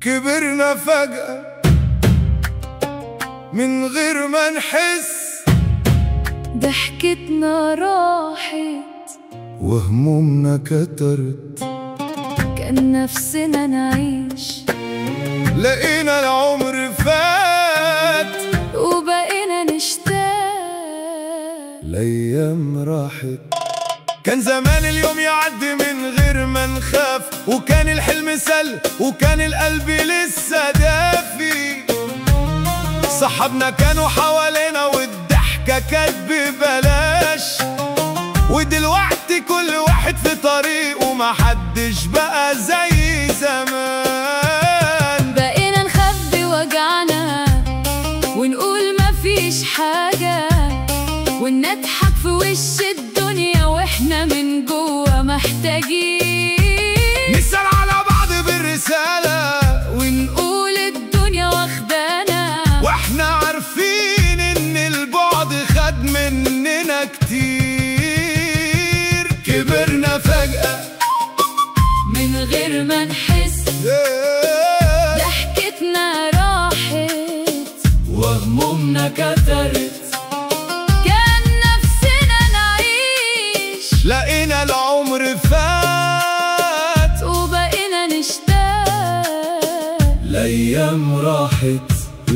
كبرنا فجأة من غير ما نحس ضحكتنا راحت وهمومنا كترت كان نفسنا نعيش لقينا العمر فات وبقينا نشتاق الأيام راحت كان زمان اليوم يعدي من غير ما نخاف وكان الحلم سل وكان القلب لسه دافي صحابنا كانوا حوالينا والضحكة كانت ببلاش ودلوقتي كل واحد في طريقه محدش بقى زي زمان بقينا نخبي وجعنا ونقول مفيش حاجة ونضحك في وش الدنيا واحنا من جوا محتاجين نسأل على بعض بالرسالة ونقول الدنيا واخدانا واحنا عارفين ان البعد خد مننا كتير كبرنا فجأة من غير ما نحس ضحكتنا راحت وهمومنا كترت كان نفسنا نعيش لقينا العمر فات وبقينا نشتاق الأيام راحت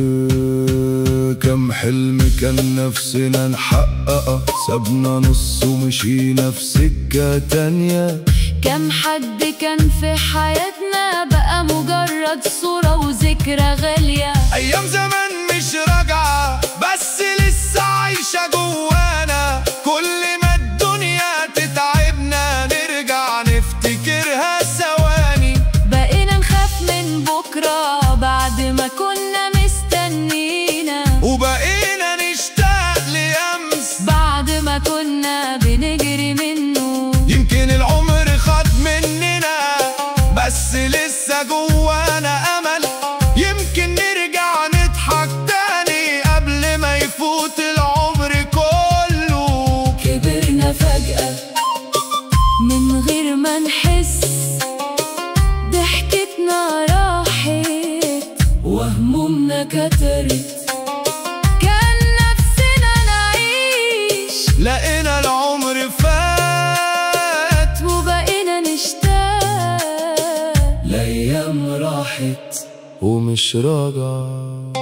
كم حلم كان نفسنا نحققه سبنا نص ومشينا في سكة تانية كم حد كان في حياتنا بقى مجرد صورة وذكرى غالية أيام زمان مش راجعة بس لسه عايشة جوانا كل ما الدنيا تتعبنا نرجع نفتكرها ثواني بقينا نخاف من بكرة بعد ما كنا مستنينا وبقينا نشتاق لأمس بعد ما كنا بنجري منه يمكن العمر خد مننا بس لسه جوانا أمل يمكن نرجع نضحك تاني قبل ما يفوت العمر كله كبرنا فجأة من غير ما نحس ضحكتنا راحت وهمومنا كترت كان نفسنا نعيش لقينا العمر فات وبقينا نشتاق الأيام راحت ومش راجعة